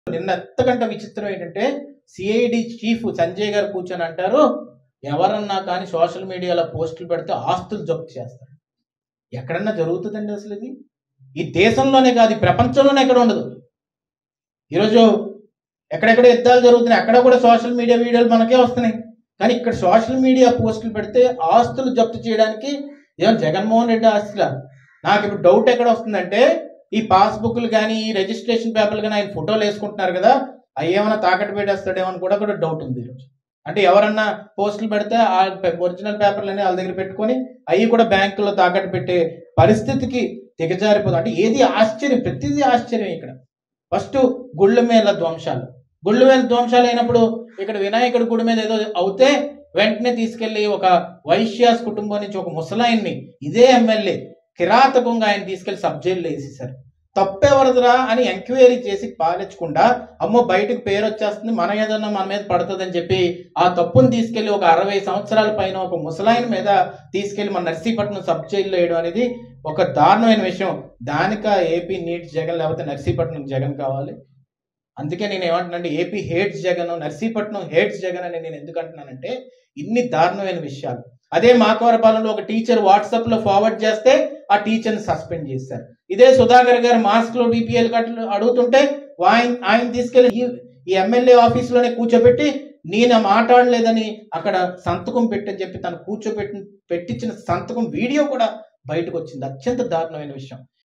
నిన్న ఎంతకంటే విచిత్రం ఏంటంటే సిఐడి చీఫ్ సంజయ్ గారు కూర్చొని అంటారు ఎవరన్నా కానీ సోషల్ మీడియాలో పోస్టులు పెడితే ఆస్తులు జప్తు చేస్తారు ఎక్కడన్నా జరుగుతుందండి అసలు ఇది ఈ దేశంలోనే కాదు ఈ ప్రపంచంలోనే ఎక్కడ ఉండదు ఈరోజు ఎక్కడెక్కడ యుద్ధాలు జరుగుతున్నాయి అక్కడ కూడా సోషల్ మీడియా వీడియోలు మనకే వస్తున్నాయి కానీ ఇక్కడ సోషల్ మీడియా పోస్టులు పెడితే ఆస్తులు జప్తు చేయడానికి ఏం జగన్మోహన్ రెడ్డి ఆస్తుల నాకు ఇప్పుడు డౌట్ ఎక్కడ వస్తుందంటే ఈ పాస్బుక్లు కానీ ఈ రిజిస్ట్రేషన్ పేపర్లు కానీ ఆయన ఫోటోలు వేసుకుంటున్నారు కదా అవి ఏమైనా తాకట్టు పెట్టేస్తాడేమో అని కూడా కూడా డౌట్ ఉంది ఈరోజు అంటే ఎవరన్నా పోస్టులు పెడితే ఆ ఒరిజినల్ పేపర్లు అన్ని వాళ్ళ దగ్గర పెట్టుకొని అవి కూడా బ్యాంకులో తాకట్టు పెట్టే పరిస్థితికి దిగజారిపోతుంది అంటే ఏది ఆశ్చర్యం ప్రతిదీ ఆశ్చర్యం ఇక్కడ ఫస్ట్ గుళ్ళ మీద ధ్వంసాలు గుళ్ళ మీద ధ్వంసాలు అయినప్పుడు ఇక్కడ వినాయకుడి గుడి మీద ఏదో అవుతే వెంటనే తీసుకెళ్లి ఒక వైశ్యాస్ కుటుంబం నుంచి ఒక ముసలాయన్ని ఇదే ఎమ్మెల్యే కిరాతకంగా ఆయన తీసుకెళ్లి సబ్ జైల్లో వేసేసారు తప్పెవరదురా అని ఎంక్వైరీ చేసి పాలించకుండా అమ్మో బయటకు పేరు వచ్చేస్తుంది మన ఏదన్నా మన మీద పడుతుందని చెప్పి ఆ తప్పును తీసుకెళ్లి ఒక అరవై సంవత్సరాల పైన ఒక ముసలాయన మీద తీసుకెళ్లి మన నర్సీపట్నం సబ్ జైల్లో వేయడం అనేది ఒక దారుణమైన విషయం దానిక ఏపీ నీట్ జగన్ లేకపోతే నర్సీపట్నం జగన్ కావాలి అందుకే నేను ఏమంటున్నానంటే AP hates Jagan Narsipatnam hates Jagan అని నేను ఎందుకు అంటున్నానంటే ఇన్ని దారుణమైన విషయాలు అదే మాకవరపాలెంలో ఒక టీచర్ వాట్సాప్ లో ఫార్వర్డ్ చేస్తే ఆ టీచర్ ని సస్పెండ్ చేశారు ఇదే సుధాకర్ గారు మాస్క్ లో బీపీఎల్ కట్టలు అడుగుతుంటే ఆయన ఆయన తీసుకెళ్లి ఈ- ఈ ఎమ్మెల్యే ఆఫీస్ లోనే కూర్చోబెట్టి నేను మాట్లాడలేదని అక్కడ సంతకం పెట్టని చెప్పి తను కూర్చోబెట్టి పెట్టించిన సంతకం వీడియో కూడా బయటకు వచ్చింది అత్యంత దారుణమైన విషయం